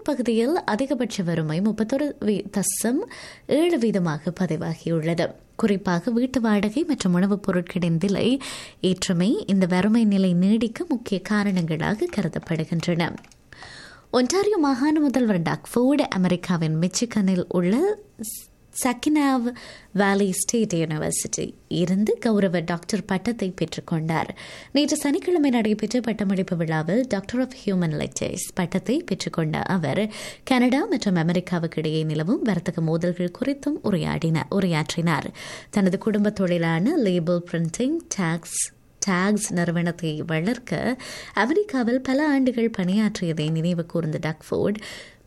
பகுதியில் அதிகபட்ச வறுமை முப்பத்தொரு தசம் ஏழு வீதமாக பதிவாகியுள்ளது குறிப்பாக வீட்டு வாடகை மற்றும் உணவுப் பொருட்களின் விலை ஏற்றமை இந்த வறுமை நிலை நீடிக்க முக்கிய காரணங்களாக கருதப்படுகின்றன ஒன்டாரியோ மாகாண முதல்வர் டாக்ஃபோர்டு அமெரிக்காவின் மிச்சிகனில் உள்ள சக்கினாவ் வேலி ஸ்டேட் யூனிவர்சிட்டி இருந்து கௌரவ டாக்டர் பட்டத்தை பெற்றுக்கொண்டார் நேற்று சனிக்கிழமை நடைபெற்ற பட்டமளிப்பு விழாவில் டாக்டர் ஆஃப் ஹியூமன் லிட்டர்ஸ் பட்டத்தை பெற்றுக்கொண்ட அவர் கனடா மற்றும் அமெரிக்காவுக்கு இடையே நிலவும் வர்த்தக மோதல்கள் குறித்தும் உரையாடினார் உரையாற்றினார் தனது குடும்ப தொழிலான லேபிள் பிரிண்டிங் டாக்ஸ் டாக்ஸ் நிறுவனத்தை வளர்க்க அமெரிக்காவில் பல ஆண்டுகள் பணியாற்றியதை நினைவு கூர்ந்த டக்ஃபோர்ட்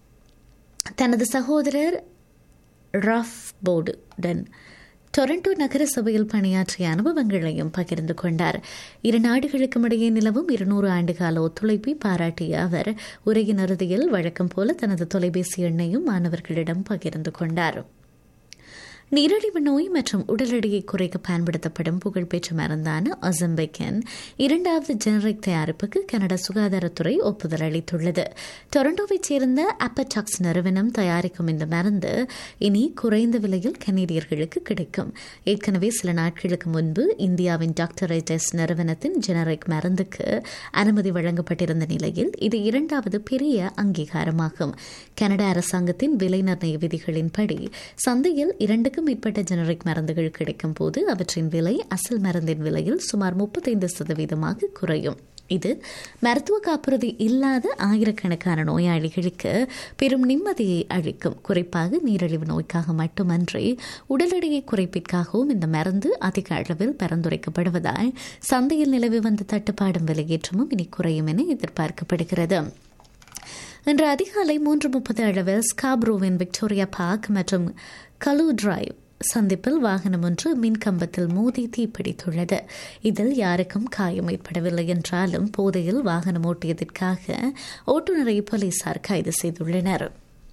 தனது சகோதரர் ரஃப் போர்டுடன் டொரண்டோ நகர சபையில் பணியாற்றிய அனுபவங்களையும் பகிர்ந்து கொண்டார் இரு நாடுகளுக்கும் இடையே நிலவும் இருநூறு ஆண்டுகால ஒத்துழைப்பை பாராட்டிய அவர் உரையின் இறுதியில் வழக்கம் போல தனது தொலைபேசி எண்ணையும் மாணவர்களிடம் பகிர்ந்து கொண்டார் நீரிழிவு நோய் மற்றும் உடல் எடையை குறைக்க பயன்படுத்தப்படும் புகழ்பெற்ற மருந்தான அசம்பெக்கன் இரண்டாவது ஜெனரிக் தயாரிப்புக்கு கனடா சுகாதாரத்துறை ஒப்புதல் அளித்துள்ளது டொரண்டோவைச் சேர்ந்த அப்படாக்ஸ் நிறுவனம் தயாரிக்கும் இந்த மருந்து இனி குறைந்த விலையில் கனேடியர்களுக்கு கிடைக்கும் ஏற்கனவே சில நாட்களுக்கு முன்பு இந்தியாவின் டாக்டரைட்டஸ் நிறுவனத்தின் ஜெனரிக் மருந்துக்கு அனுமதி வழங்கப்பட்டிருந்த நிலையில் இது இரண்டாவது பெரிய அங்கீகாரமாகும் கனடா அரசாங்கத்தின் விலை நிர்ணய விதிகளின்படி சந்தையில் இரண்டுக்கும் மேற்பட்ட ஜெனரிக் மருந்துகள் கிடைக்கும் போது அவற்றின் விலை அசல் மருந்தின் விலையில் சுமார் முப்பத்தைந்து சதவீதமாக குறையும் இது மருத்துவ காப்புறுதி இல்லாத ஆயிரக்கணக்கான நோயாளிகளுக்கு பெரும் நிம்மதியை அளிக்கும் குறிப்பாக நீரிழிவு நோய்க்காக மட்டுமன்றி உடல் எடையை குறைப்பிற்காகவும் இந்த மருந்து அதிக அளவில் பரிந்துரைக்கப்படுவதால் சந்தையில் நிலவி வந்த தட்டுப்பாடும் விலையேற்றமும் இனி குறையும் என எதிர்பார்க்கப்படுகிறது இன்று அதிகாலை மூன்று முப்பது அளவில் ஸ்காப்ரோவின் விக்டோரியா பார்க் மற்றும் கலு டிரைவ் சந்திப்பில் வாகனம் ஒன்று மின் கம்பத்தில் மோதி தீப்பிடித்துள்ளது இதில் யாருக்கும் காயம் ஏற்படவில்லை என்றாலும் போதையில் வாகனம் ஓட்டியதற்காக ஓட்டுநரை போலீசார் கைது செய்துள்ளனர்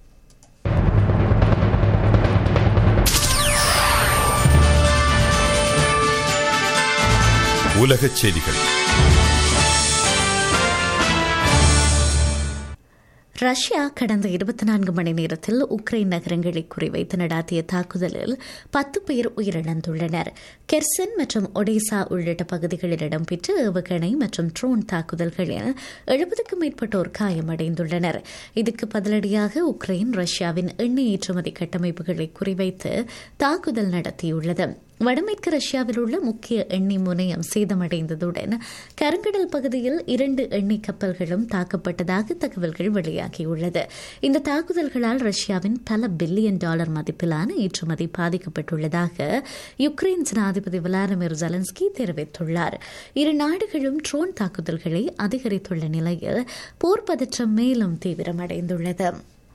உலகச் செய்திகள் ரஷ்யா கடந்த இருபத்தி நான்கு மணி நேரத்தில் உக்ரைன் நகரங்களை குறிவைத்து நடாத்திய தாக்குதலில் பத்து பேர் உயிரிழந்துள்ளனர் கெர்சன் மற்றும் ஒடேசா உள்ளிட்ட பகுதிகளில் இடம்பெற்ற ஏவுகணை மற்றும் ட்ரோன் தாக்குதல்களில் எழுபதுக்கும் மேற்பட்டோர் காயமடைந்துள்ளனர் இதுக்கு பதிலடியாக உக்ரைன் ரஷ்யாவின் எண்ணெய் ஏற்றுமதி கட்டமைப்புகளை குறிவைத்து தாக்குதல் நடத்தியுள்ளது வடமேற்கு ரஷ்யாவில் உள்ள முக்கிய எண்ணெய் முனையம் சேதமடைந்ததுடன் கருங்கடல் பகுதியில் இரண்டு எண்ணெய் கப்பல்களும் தாக்கப்பட்டதாக தகவல்கள் வெளியாகியுள்ளது இந்த தாக்குதல்களால் ரஷ்யாவின் பல பில்லியன் டாலர் மதிப்பிலான ஏற்றுமதி பாதிக்கப்பட்டுள்ளதாக யுக்ரைன் ஜனாதிபதி விளாடிமிர் ஜெலன்ஸ்கி தெரிவித்துள்ளார் இரு நாடுகளும் ட்ரோன் தாக்குதல்களை அதிகரித்துள்ள நிலையில் போர் பதற்றம் மேலும் தீவிரமடைந்துள்ளது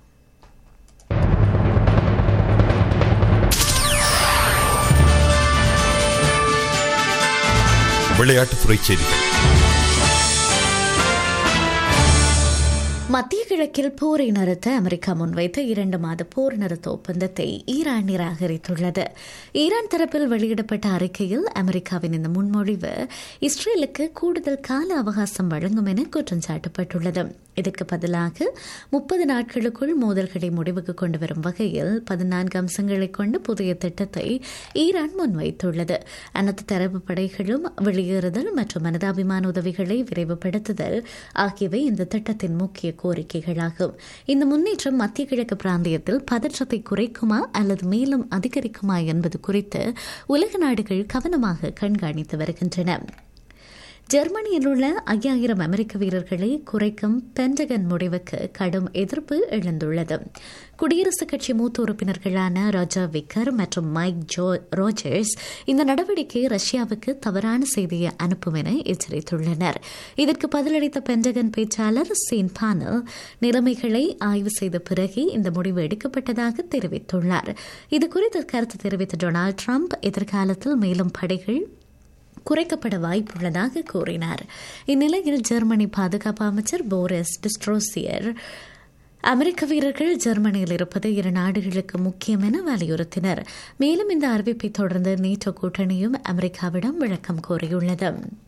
விளையாட்டுத்துறை செய்திகள் மத்திய கிழக்கில் போரை நிறுத்த அமெரிக்கா முன்வைத்த இரண்டு மாத போர் நிறுத்த ஒப்பந்தத்தை ஈரான் நிராகரித்துள்ளது ஈரான் தரப்பில் வெளியிடப்பட்ட அறிக்கையில் அமெரிக்காவின் இந்த முன்மொழிவு இஸ்ரேலுக்கு கூடுதல் கால அவகாசம் வழங்கும் என குற்றம் சாட்டப்பட்டுள்ளது இதற்கு பதிலாக முப்பது நாட்களுக்குள் மோதல்களை முடிவுக்கு கொண்டு வரும் வகையில் பதினான்கு அம்சங்களை கொண்ட புதிய திட்டத்தை ஈரான் முன்வைத்துள்ளது அனைத்து தரப்பு படைகளும் வெளியேறுதல் மற்றும் மனிதாபிமான உதவிகளை விரைவுபடுத்துதல் ஆகியவை இந்த திட்டத்தின் முக்கிய கோரிக்கைகளாகும் இந்த முன்னேற்றம் மத்திய கிழக்கு பிராந்தியத்தில் பதற்றத்தை குறைக்குமா அல்லது மேலும் அதிகரிக்குமா என்பது குறித்து உலக நாடுகள் கவனமாக கண்காணித்து வருகின்றன ஜெர்மனியில் உள்ள ஐயாயிரம் அமெரிக்க வீரர்களை குறைக்கும் பென்டகன் முடிவுக்கு கடும் எதிர்ப்பு எழுந்துள்ளது குடியரசுக் கட்சி மூத்த உறுப்பினர்களான ராஜா விக்கர் மற்றும் மைக் ஜோ ரோஜர்ஸ் இந்த நடவடிக்கை ரஷ்யாவுக்கு தவறான செய்தியை அனுப்பும் என எச்சரித்துள்ளனர் இதற்கு பதிலளித்த பென்டகன் பேச்சாளர் சீன் பானல் நிலைமைகளை ஆய்வு செய்த பிறகு இந்த முடிவு எடுக்கப்பட்டதாக தெரிவித்துள்ளார் இதுகுறித்து கருத்து தெரிவித்த டொனால்டு டிரம்ப் எதிர்காலத்தில் மேலும் படைகள் குறைக்கப்பட வாய்ப்புள்ளதாக கூறினார் இந்நிலையில் ஜெர்மனி பாதுகாப்பு அமைச்சர் போரிஸ் டிஸ்ட்ரோசியர் அமெரிக்க வீரர்கள் ஜெர்மனியில் இருப்பது இரு நாடுகளுக்கு முக்கியம் என வலியுறுத்தினர் மேலும் இந்த அறிவிப்பை தொடர்ந்து நேட்டோ கூட்டணியும் அமெரிக்காவிடம் விளக்கம் கோரியுள்ளது